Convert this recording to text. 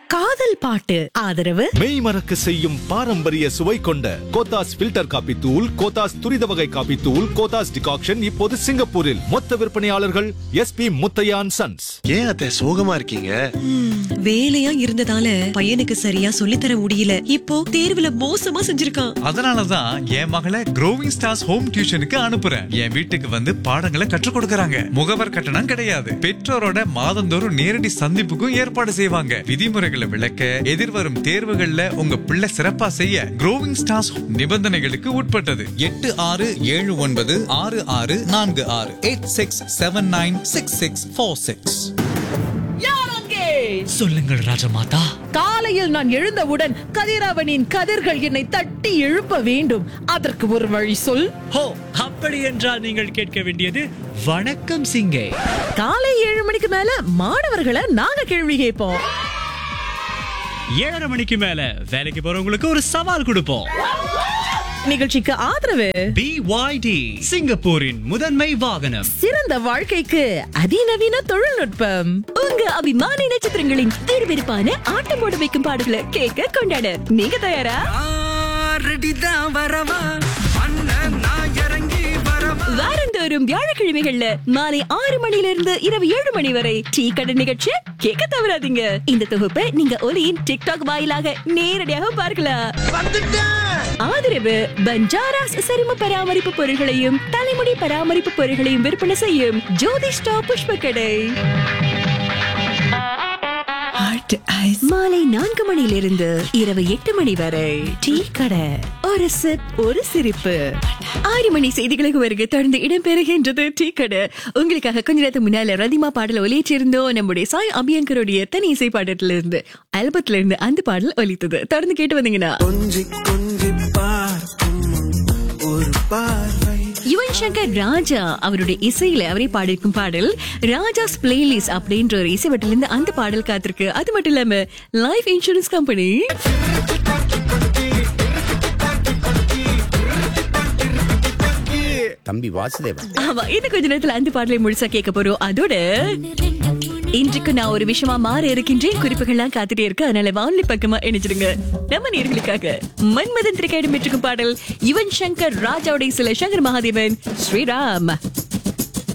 காதல் பாட்டு ஆதரவு மெய் மறக்க செய்யும் பாரம்பரிய சுவை கொண்ட கோத்தாஸ் ஃபில்டர் காபி தூள் கோத்தாஸ் துரித வகை காபி தூள் கோத்தாஸ் டிகாக்ஷன் இப்போது சிங்கப்பூரில் மொத்த விற்பனையாளர்கள் எஸ்பி முத்தையான் சன்ஸ் ஏன் அத்தை சோகமா இருக்கீங்க வேலையா இருந்ததால பையனுக்கு சரியா சொல்லித்தர முடியல இப்போ தேர்வுல மோசமா செஞ்சிருக்கான் அதனாலதான் என் மகளை க்ரோவிங் ஸ்டார்ஸ் ஹோம் டியூஷனுக்கு அனுப்புறேன் என் வீட்டுக்கு வந்து பாடங்களை கற்றுக் கொடுக்கறாங்க முகவர் கட்டணம் கிடையாது பெற்றோரோட மாதந்தோறும் நேரடி சந்திப்புக்கும் ஏற்பாடு செய்வாங்க விதிமுறைகளை விளக்க எதிர்வரும் தேர்வுகள்ல உங்க பிள்ளை சிறப்பா செய்ய க்ரோவிங் ஸ்டார்ஸ் நிபந்தனைகளுக்கு உட்பட்டது எட்டு ஆறு ஏழு ஒன்பது ஆறு ஆறு நான்கு ஆறு eight six seven nine six six four six சொல்லுங்கள் ராஜமாதா காலையில் நான் எழுந்தவுடன் கதிரவனின் கதிர்கள் என்னை தட்டி எழுப்ப வேண்டும் அதற்கு ஒரு வழி சொல் ஹோ அப்படி என்றால் நீங்கள் கேட்க வேண்டியது வணக்கம் சிங்கே காலை ஏழு மணிக்கு மேல மாணவர்களை நாங்க கேள்வி கேட்போம் ஏழரை மணிக்கு மேல வேலைக்கு போறவங்களுக்கு ஒரு சவால் கொடுப்போம் நிகழ்ச்சிக்கு ஆதரவு பிஒய்டி சிங்கப்பூரின் முதன்மை வாகனம் சிறந்த வாழ்க்கைக்கு அதிநவீன தொழில்நுட்பம் உங்க அபிமான நட்சத்திரங்களின் விறுவிறுப்பான ஆட்டம் போட வைக்கும் பாடல்களை கேட்க கொண்டாட நீங்க தயாரா வாரந்தோறும் வியாழக்கிழமைகள்ல மாலை ஆறு மணில இருந்து இரவு ஏழு மணி வரை டீ கடை நிகழ்ச்சி கேட்க தவறாதீங்க இந்த தொகுப்பை நீங்க ஒலியின் டிக்டாக் வாயிலாக நேரடியாக பார்க்கலாம் ஆதரவு பஞ்சாராஸ் சரும பராமரிப்பு பொருட்களையும் தலைமுடி பராமரிப்பு பொருட்களையும் விற்பனை செய்யும் ஜோதிஷ்டா புஷ்ப கடை மாலை நான்கு மணியிலிருந்து இரவு எட்டு மணி வரை டீ கடை ஒரு சிப் ஒரு சிரிப்பு ஆறு மணி செய்திகளுக்கு வருகை தொடர்ந்து இடம்பெறுகின்றது டீ கடை உங்களுக்காக கொஞ்ச நேரத்துக்கு முன்னால ரதிமா பாடல் ஒலிச்சிருந்தோம் நம்முடைய சாய் அபியங்கருடைய தனி இசை பாடத்துல இருந்து ஆல்பத்துல இருந்து அந்த பாடல் ஒலித்தது தொடர்ந்து கேட்டு வந்தீங்கன்னா கொஞ்சி கொஞ்சி பார்க்கும் ஒரு பார்வை யுவன் சங்கர் ராஜா அவருடைய இசையில அவரே பாடியிருக்கும் பாடல் ராஜாஸ் பிளேலிஸ்ட் அப்படின்ற ஒரு இசைவட்டில இருந்து அந்த பாடல் காத்திருக்கு அது மட்டும் இல்லாம லைஃப் இன்சூரன்ஸ் கம்பெனி தம்பி வாசுதேவன் ஆமா இன்னும் கொஞ்ச நேரத்துல அந்த பாடலை முழுசா கேட்க போறோம் அதோட இன்றைக்கு நான் ஒரு விஷயமா மாற இருக்கின்றேன் குறிப்புகள்லாம் காத்துட்டே இருக்கு அதனால வானொலி பக்கமா இணைச்சிடுங்க நம்ம நேர்களுக்காக மன்மதன் திரைக்காயிடம் பெற்றிருக்கும் பாடல் யுவன் சங்கர் ராஜாவுடைய சில சங்கர் மகாதேவன் ஸ்ரீராம்